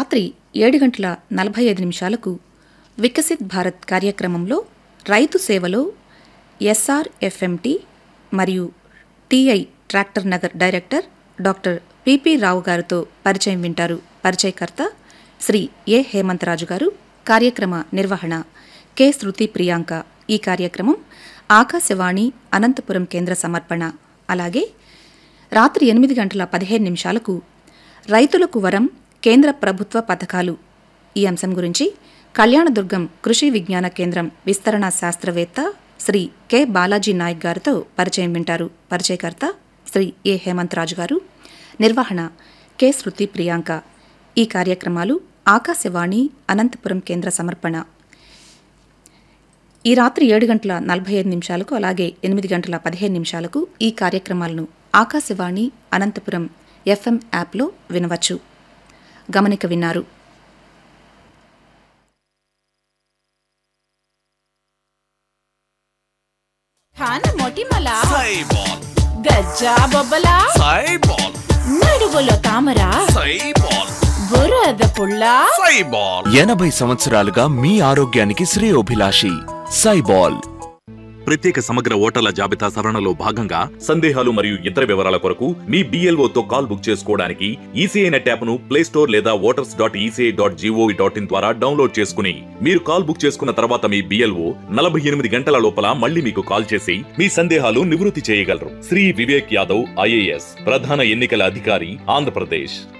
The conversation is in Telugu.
రాత్రి ఏడు గంటల నలభై ఐదు నిమిషాలకు వికసిత్ భారత్ కార్యక్రమంలో రైతు సేవలో ఎస్ఆర్ఎఫ్ఎంటి మరియు TI tractor Nagar director doctor PP Rao గారితో పరిచయం వింటారు పరిచయకర్త శ్రీ ఏ హేమంతరాజు గారు కార్యక్రమ నిర్వహణ కె శృతి ప్రియాంక ఈ కార్యక్రమం ఆకాశవాణి అనంతపురం కేంద్ర సమర్పణ అలాగే రాత్రి ఎనిమిది గంటల పదిహేను నిమిషాలకు రైతులకు వరం కేంద్ర ప్రభుత్వ పథకాలు ఈ అంశం గురించి కళ్యాణదుర్గం కృషి విజ్ఞాన కేంద్రం విస్తరణ శాస్త్రవేత్త శ్రీ కె బాలాజీ నాయక్ గారితో పరిచయం వింటారు పరిచయకర్త శ్రీ ఏ హేమంతరాజు గారు నిర్వహణ కె శృతి ప్రియాంక ఈ కార్యక్రమాలు ఆకాశవాణి అనంతపురం కేంద్ర సమర్పణ ఈ రాత్రి ఏడు గంటల నలభై ఐదు నిమిషాలకు అలాగే ఎనిమిది గంటల పదిహేను నిమిషాలకు ఈ కార్యక్రమాలను ఆకాశవాణి అనంతపురం ఎఫ్ఎం యాప్లో వినవచ్చు గమనిక విన్నారు ఖాన మొటిమల సైబాల్ గజ్జా బొబ్బల సైబాల్ నడువులో తామర సైబాల్ బురద పుల్ల సైబాల్ ఎనభై సంవత్సరాలుగా మీ ఆరోగ్యానికి శ్రేయోభిలాషి సైబాల్ ప్రత్యేక సమగ్ర ఓటర్ల జాబితా సవరణలో భాగంగా సందేహాలు మరియు ఇతర వివరాల కొరకు మీ BLO తో కాల్ బుక్ చేసుకోవడానికి ఈసీఐ నెట్ యాప్ ను ప్లే స్టోర్ లేదా voters dot ECI dot gov dot in ద్వారా డౌన్లోడ్ చేసుకుని మీరు కాల్ బుక్ చేసుకున్న తర్వాత మీ బిఎల్ఓ నలభై ఎనిమిది గంటల లోపల మళ్ళీ మీకు కాల్ చేసి మీ సందేహాలు నివృత్తి చేయగలరు శ్రీ వివేక్ యాదవ్ ఐఏఎస్ ప్రధాన ఎన్నికల అధికారి ఆంధ్రప్రదేశ్